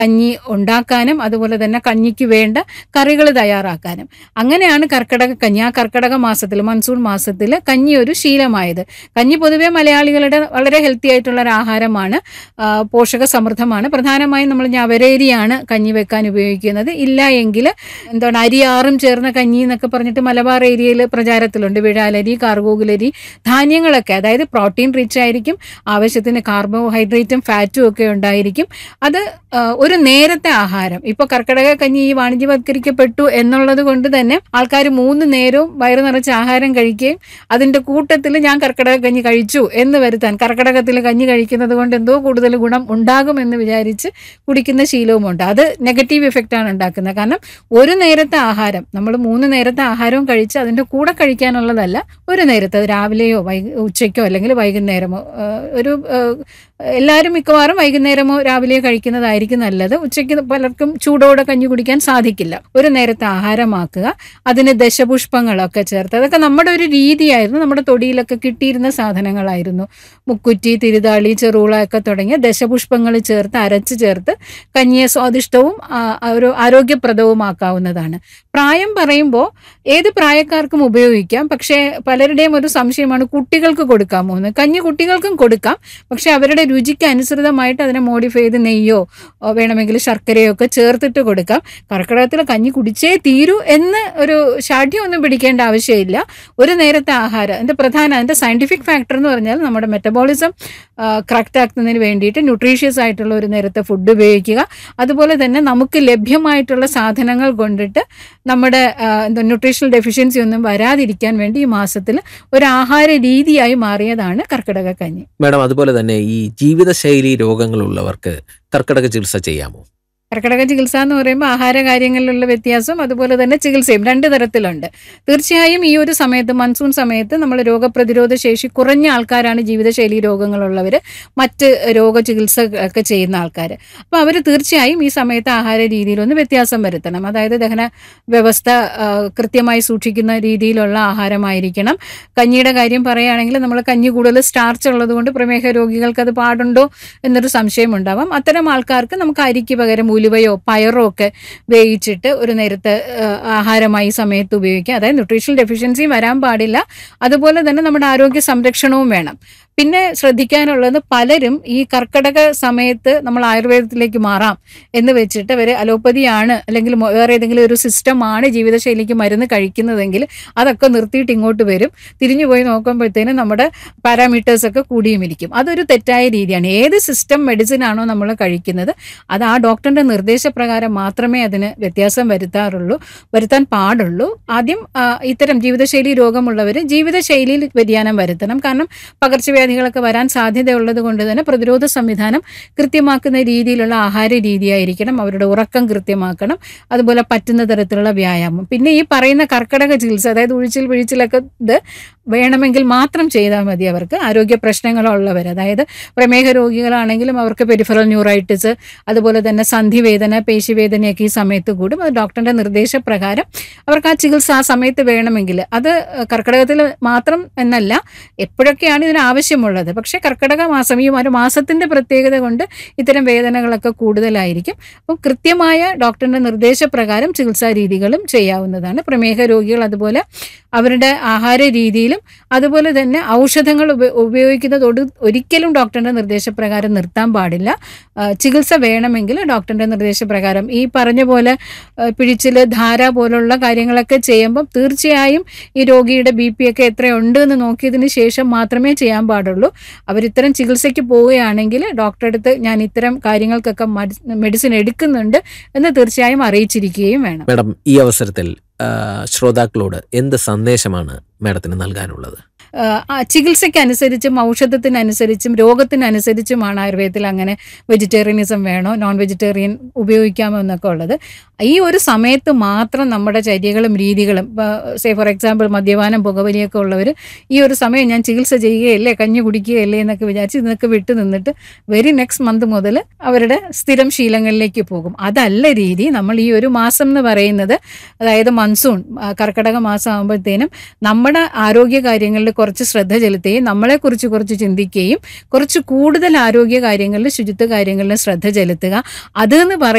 കഞ്ഞി ഉണ്ടാക്കാനും അതുപോലെ തന്നെ കഞ്ഞിക്ക് വേണ്ട കറികൾ തയ്യാറാക്കാനും അങ്ങനെയാണ് കർക്കിടക കഞ്ഞി ആ കർക്കിടക മാസത്തിൽ മൺസൂൺ മാസത്തിൽ കഞ്ഞി ഒരു ശീലമായത് കഞ്ഞി പൊതുവെ മലയാളികളുടെ വളരെ ഹെൽത്തി ആയിട്ടുള്ള ഒരു ആഹാരമാണ് ആ, പോഷക സമൃദ്ധമാണ് പ്രധാനമായും നമ്മൾ ഞവരേരിയാണ് കഞ്ഞി വെക്കാൻ ഉപയോഗിക്കുന്നത് ഇല്ല എങ്കിൽ എന്താണ് അരിയാറും ചേർന്ന കഞ്ഞി എന്നൊക്കെ പറഞ്ഞിട്ട് മലബാർ ഏരിയയിൽ പ്രചാരത്തിലുണ്ട് വിഴാലരി കാർഗോകുലരി ധാന്യങ്ങളൊക്കെ അതായത് പ്രോട്ടീൻ റിച്ച് ആയിരിക്കും ആവശ്യത്തിന് കാർബോഹൈഡ്രേറ്റും ഫാറ്റും ഒക്കെ ഉണ്ടായിരിക്കും അത് ആ, ഒരു നേരത്തെ ആഹാരം ഇപ്പോൾ കർക്കിടക കഞ്ഞി ഈ വാണിജ്യവത്കരിക്കപ്പെട്ടു എന്നുള്ളത് കൊണ്ട് തന്നെ ആൾക്കാർ മൂന്ന് നേരവും വയറു നിറച്ച് ആഹാരം കഴിക്കുകയും അതിന്റെ കൂട്ടത്തിൽ ഞാൻ കർക്കിടക കഞ്ഞി കഴിച്ചു എന്ന് വരുത്താൻ കർക്കിടകത്തിൽ കഞ്ഞി കഴിക്കുന്നത് കൊണ്ട് എന്തോ കൂടുതൽ ഗുണം ഉണ്ടാകുമെന്ന് വിചാരിച്ച് കുടിക്കുന്ന ശീലവുമുണ്ട് അത് നെഗറ്റീവ് ഇഫക്റ്റ് ആണ് ഉണ്ടാക്കുന്നത് കാരണം ഒരു നേരത്തെ ആഹാരം നമ്മൾ മൂന്ന് നേരത്തെ ആഹാരവും കഴിച്ച് അതിന്റെ കൂടെ കഴിക്കാനുള്ളതല്ല ഒരു നേരത്തെ അത് രാവിലെയോ വൈ ഉച്ചയ്ക്കോ അല്ലെങ്കിൽ വൈകുന്നേരമോ ആ, ഒരു ആ, എല്ലാവരും മിക്കവാറും വൈകുന്നേരമോ രാവിലെയോ കഴിക്കുന്നതായിരിക്കും നല്ലത് ഉച്ചയ്ക്ക് പലർക്കും ചൂടോടെ കഞ്ഞി കുടിക്കാൻ സാധിക്കില്ല ഒരു നേരത്തെ ആഹാരമാക്കുക അതിന് ദശപുഷ്പങ്ങളൊക്കെ ചേർത്ത് അതൊക്കെ നമ്മുടെ ഒരു രീതിയായിരുന്നു നമ്മുടെ തൊടിയിലൊക്കെ കിട്ടിയിരുന്ന സാധനങ്ങളായിരുന്നു മുക്കുറ്റി തിരുതാളി ചെറുള ഒക്കെ തുടങ്ങിയ ദശപുഷ്പങ്ങൾ ചേർത്ത് അരച്ച് ചേർത്ത് കഞ്ഞിയെ സ്വാദിഷ്ടവും ആ, ഒരു ആരോഗ്യപ്രദവുമാക്കാവുന്നതാണ് പ്രായം പറയുമ്പോൾ ഏത് പ്രായക്കാർക്കും ഉപയോഗിക്കാം പക്ഷേ പലരുടെയും ഒരു സംശയമാണ് കുട്ടികൾക്ക് കൊടുക്കാമോ എന്ന് കഞ്ഞി കുട്ടികൾക്കും കൊടുക്കാം പക്ഷെ അവരുടെ രുചിക്ക് അനുസൃതമായിട്ട് അതിനെ മോഡിഫൈ ചെയ്ത് നെയ്യോ ഓ, വേണമെങ്കിൽ ശർക്കരയോ ഒക്കെ ചേർത്തിട്ട് കൊടുക്കാം കർക്കിടകത്തിൽ കഞ്ഞി കുടിച്ചേ തീരൂ എന്ന് ഒരു ഷാഠ്യമൊന്നും പിടിക്കേണ്ട ആവശ്യമില്ല ഒരു നേരത്തെ ആഹാരം അതിൻ്റെ പ്രധാന അതിൻ്റെ സയൻറ്റിഫിക് ഫാക്ടർ എന്ന് പറഞ്ഞാൽ നമ്മുടെ മെറ്റബോളിസം കറക്റ്റ് ആക്കുന്നതിന് വേണ്ടിയിട്ട് ന്യൂട്രീഷ്യസ് ആയിട്ടുള്ള ഒരു നേരത്തെ ഫുഡ് ഉപയോഗിക്കുക അതുപോലെ തന്നെ നമുക്ക് ലഭ്യമായിട്ടുള്ള സാധനങ്ങൾ കൊണ്ടിട്ട് നമ്മുടെ ആ, എന്താ ന്യൂട്രീഷണൽ ഡെഫിഷ്യൻസി ഒന്നും വരാതിരിക്കാൻ വേണ്ടി ഈ മാസത്തിൽ ഒരു ആഹാര രീതിയായി മാറിയതാണ് കർക്കിടക കഞ്ഞി മാഡം അതുപോലെ തന്നെ ഈ ജീവിതശൈലി രോഗങ്ങളുള്ളവർക്ക് കർക്കിടക ചികിത്സ ചെയ്യാമോ കർക്കിടക ചികിത്സ എന്ന് പറയുമ്പോൾ ആഹാര കാര്യങ്ങളിലുള്ള വ്യത്യാസം അതുപോലെ തന്നെ ചികിത്സയും രണ്ട് തരത്തിലുണ്ട് തീർച്ചയായും ഈ ഒരു സമയത്ത് മൺസൂൺ സമയത്ത് നമ്മൾ രോഗപ്രതിരോധ ശേഷി കുറഞ്ഞ ആൾക്കാരാണ് ജീവിതശൈലി രോഗങ്ങളുള്ളവർ മറ്റ് രോഗ ചികിത്സ ഒക്കെ ചെയ്യുന്ന ആൾക്കാർ അപ്പോൾ അവർ തീർച്ചയായും ഈ സമയത്ത് ആഹാര രീതിയിലൊന്ന് വ്യത്യാസം വരുത്തണം അതായത് ദഹന വ്യവസ്ഥ ആ, കൃത്യമായി സൂക്ഷിക്കുന്ന രീതിയിലുള്ള ആഹാരമായിരിക്കണം കഞ്ഞിയുടെ കാര്യം പറയുകയാണെങ്കിൽ നമ്മൾ കഞ്ഞി കൂടുതൽ സ്റ്റാർച്ച് ഉള്ളത് കൊണ്ട് പ്രമേഹ രോഗികൾക്ക് അത് പാടുണ്ടോ എന്നൊരു സംശയം ഉണ്ടാവാം അത്തരം ആൾക്കാർക്ക് നമുക്ക് അരിക്ക് പകരം ഉലുവയോ പയറോ ഒക്കെ വേവിച്ചിട്ട് ഒരു നേരത്തെ ആ, ആഹാരമായി ഈ സമയത്ത് ഉപയോഗിക്കാം അതായത് ന്യൂട്രീഷണൽ ഡെഫിഷ്യൻസി വരാൻ പാടില്ല അതുപോലെ തന്നെ നമ്മുടെ ആരോഗ്യ സംരക്ഷണവും വേണം പിന്നെ ശ്രദ്ധിക്കാനുള്ളത് പലരും ഈ കർക്കിടക സമയത്ത് നമ്മൾ ആയുർവേദത്തിലേക്ക് മാറാം എന്ന് വെച്ചിട്ട് അവർ അലോപ്പതിയാണ് അല്ലെങ്കിൽ മൊ- വേറെ ഏതെങ്കിലും ഒരു സിസ്റ്റമാണ് ജീവിതശൈലിക്ക് മരുന്ന് കഴിക്കുന്നതെങ്കിൽ അതൊക്കെ നിർത്തിയിട്ട് ഇങ്ങോട്ട് വരും തിരിഞ്ഞു പോയി നോക്കുമ്പോഴത്തേനും നമ്മുടെ പാരാമീറ്റേഴ്സ് ഒക്കെ കൂടിയും ഇരിക്കും അതൊരു തെറ്റായ രീതിയാണ് ഏത് സിസ്റ്റം മെഡിസിൻ ആണോ നമ്മൾ കഴിക്കുന്നത് അത് ആ ഡോക്ടറിന്റെ നിർദ്ദേശപ്രകാരം മാത്രമേ അതിന് വ്യത്യാസം വരുത്താറുള്ളൂ വരുത്താൻ പാടുള്ളൂ ആദ്യം ആ, ഇത്തരം ജീവിതശൈലി രോഗമുള്ളവർ ജീവിതശൈലിയിൽ വ്യതിയാനം വരുത്തണം കാരണം പകർച്ചവ്യാധികളൊക്കെ വരാൻ സാധ്യതയുള്ളത് കൊണ്ട് തന്നെ പ്രതിരോധ സംവിധാനം കൃത്യമാക്കുന്ന രീതിയിലുള്ള ആഹാര രീതിയായിരിക്കണം അവരുടെ ഉറക്കം കൃത്യമാക്കണം അതുപോലെ പറ്റുന്ന തരത്തിലുള്ള വ്യായാമം പിന്നെ ഈ പറയുന്ന കർക്കിടക ചികിത്സ അതായത് ഉഴിച്ചിൽ പിഴിച്ചിലൊക്കെ ഇത് വേണമെങ്കിൽ മാത്രം ചെയ്താൽ മതി അവർക്ക് ആരോഗ്യ പ്രശ്നങ്ങളുള്ളവർ അതായത് പ്രമേഹ രോഗികളാണെങ്കിലും അവർക്ക് പെരിഫറൽ ന്യൂറൈറ്റിസ് അതുപോലെ തന്നെ സന്ധിവേദന പേശിവേദനയൊക്കെ ഈ സമയത്ത് കൂടും അത് ഡോക്ടറിന്റെ നിർദ്ദേശപ്രകാരം അവർക്ക് ആ ചികിത്സ ആ സമയത്ത് വേണമെങ്കിൽ അത് കർക്കിടകത്തിൽ മാത്രം എന്നല്ല എപ്പോഴൊക്കെയാണ് ഇതിന് ആവശ്യമുള്ളത് പക്ഷേ കർക്കിടക മാസം ഈ ഒരു മാസത്തിന്റെ പ്രത്യേകത കൊണ്ട് ഇത്തരം വേദനകളൊക്കെ കൂടുതലായിരിക്കും അപ്പം കൃത്യമായ ഡോക്ടറിന്റെ നിർദ്ദേശപ്രകാരം ചികിത്സാ രീതികളും ചെയ്യാവുന്നതാണ് പ്രമേഹ രോഗികൾ അതുപോലെ അവരുടെ ആഹാര രീതിയിലും അതുപോലെ തന്നെ ഔഷധങ്ങൾ ഉപ- ഉപയോഗിക്കുന്നത് ഒടു- ഒരിക്കലും ഡോക്ടറിന്റെ നിർദ്ദേശപ്രകാരം നിർത്താൻ പാടില്ല ആ, ചികിത്സ വേണമെങ്കിൽ ഡോക്ടറിന്റെ നിർദ്ദേശപ്രകാരം ഈ പറഞ്ഞ പോലെ ആ, പിഴിച്ചില് ധാര പോലുള്ള കാര്യങ്ങളൊക്കെ ചെയ്യുമ്പം തീർച്ചയായും ഈ രോഗിയുടെ ബി പി ഒക്കെ എത്രയുണ്ട് എന്ന് നോക്കിയതിന് ശേഷം മാത്രമേ ചെയ്യാൻ പാടുള്ളൂ അവരിത്തരം ചികിത്സയ്ക്ക് പോവുകയാണെങ്കിൽ ഡോക്ടറെ അടുത്ത് ഞാൻ ഇത്തരം കാര്യങ്ങൾക്കൊക്കെ മെഡിസിൻ എടുക്കുന്നുണ്ട് എന്ന് തീർച്ചയായും അറിയിച്ചിരിക്കുകയും വേണം മാഡം ഈ അവസരത്തിൽ ആ, ശ്രോതാക്കളോട് എന്ത് സന്ദേശമാണ് മാഡത്തിന് നൽകാനുള്ളത് ആ, ആ ചികിത്സയ്ക്കനുസരിച്ചും ഔഷധത്തിനനുസരിച്ചും രോഗത്തിനനുസരിച്ചുമാണ് ആയുർവേദത്തിൽ അങ്ങനെ വെജിറ്റേറിയനിസം വേണോ നോൺ വെജിറ്റേറിയൻ ഉപയോഗിക്കാമോ എന്നൊക്കെ ഉള്ളത് ഈ ഒരു സമയത്ത് മാത്രം നമ്മുടെ ചര്യകളും രീതികളും സേ ഫോർ എക്സാമ്പിൾ മദ്യപാനം പുകവലിയൊക്കെ ഉള്ളവർ ഈ ഒരു സമയം ഞാൻ ചികിത്സ ചെയ്യുകയല്ലേ കഞ്ഞി കുടിക്കുകയല്ലേ എന്നൊക്കെ വിചാരിച്ച് ഇതൊക്കെ വിട്ടു നിന്നിട്ട് വെരി നെക്സ്റ്റ് മന്ത് മുതൽ അവരുടെ സ്ഥിരം ശീലങ്ങളിലേക്ക് പോകും അതല്ല രീതി നമ്മൾ ഈ ഒരു മാസം എന്ന് പറയുന്നത് അതായത് മൺസൂൺ ആ, കർക്കിടക മാസം ആകുമ്പോഴത്തേനും നമ്മുടെ ആരോഗ്യ കാര്യങ്ങളിൽ കുറച്ച് ശ്രദ്ധ ചെലുത്തുകയും നമ്മളെക്കുറിച്ച് കുറച്ച് ചിന്തിക്കുകയും കുറച്ച് കൂടുതൽ ആരോഗ്യ കാര്യങ്ങളിലും ശുചിത്വ കാര്യങ്ങളിലും ശ്രദ്ധ ചെലുത്തുക അത് എന്ന്